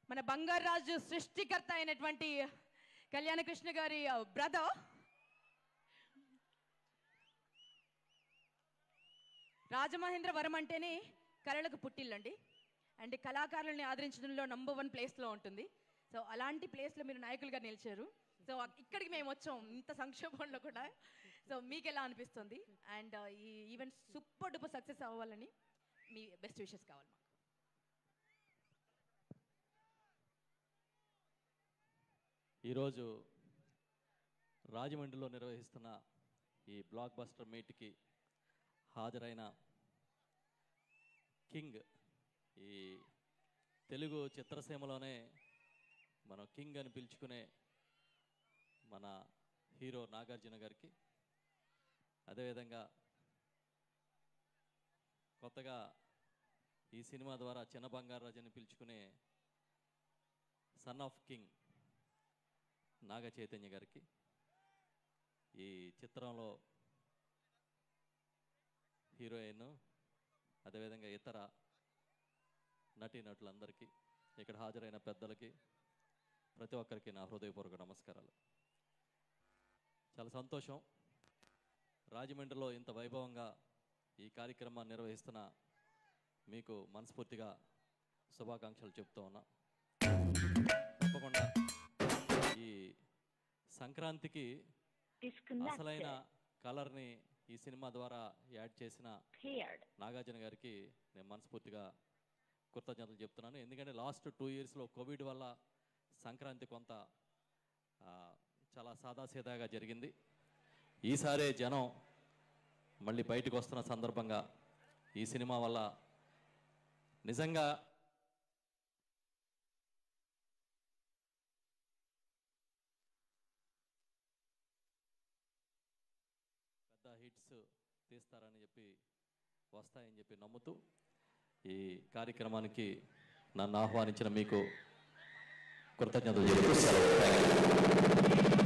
మన బంగారాజు సృష్టికర్త అయినటువంటి కళ్యాణకృష్ణ గారి బ్రదర్ రాజమహేంద్రవరం అంటేనే కళలకు పుట్టిల్లండి అండ్ కళాకారులని ఆదరించడంలో నంబర్ వన్ ప్లేస్లో ఉంటుంది సో అలాంటి ప్లేస్లో మీరు నాయకులుగా నిలిచారు సో ఇక్కడికి మేము వచ్చాం ఇంత సంక్షోభంలో కూడా సో మీకు ఎలా అనిపిస్తుంది అండ్ ఈ ఈవెంట్ సూపర్ డూపర్ సక్సెస్ అవ్వాలని మీ బెస్ట్ విషెస్ కావాలి మాకు ఈరోజు రాజమండ్రిలో నిర్వహిస్తున్న ఈ బ్లాక్ బస్టర్ మీట్కి హాజరైన కింగ్ ఈ తెలుగు చిత్రసీమలోనే మనం కింగ్ అని పిలుచుకునే మన హీరో నాగార్జున గారికి అదేవిధంగా కొత్తగా ఈ సినిమా ద్వారా చిన్న బంగారాజు అని పిలుచుకునే son of king Naga Chaitanya గారికి ఈ చిత్రంలో హీరోయిన్ అదేవిధంగా ఇతర నటీనటులందరికీ ఇక్కడ హాజరైన పెద్దలకి ప్రతి ఒక్కరికి నా హృదయపూర్వక నమస్కారాలు చాలా సంతోషం రాజమండ్రిలో ఇంత వైభవంగా ఈ కార్యక్రమాన్ని నిర్వహిస్తున్న మీకు మనస్ఫూర్తిగా శుభాకాంక్షలు చెప్తూ ఉన్నా తప్పకుండా ఈ సంక్రాంతికి అసలైన కలర్ని ఈ సినిమా ద్వారా యాడ్ చేసిన నాగార్జున గారికి నేను మనస్ఫూర్తిగా కృతజ్ఞతలు చెప్తున్నాను ఎందుకంటే లాస్ట్ టూ ఇయర్స్లో కోవిడ్ వల్ల సంక్రాంతి కొంత ఆ, చాలా సాదాసీదాగా జరిగింది ఈసారే జనం మళ్ళీ బయటకు వస్తున్న సందర్భంగా ఈ సినిమా వల్ల నిజంగా పెద్ద హిట్స్ తీస్తారని చెప్పి వస్తాయని చెప్పి నమ్ముతూ ఈ కార్యక్రమానికి నన్ను ఆహ్వానించిన మీకు కృతజ్ఞతలు చెప్తూ సెలవు. Thank you.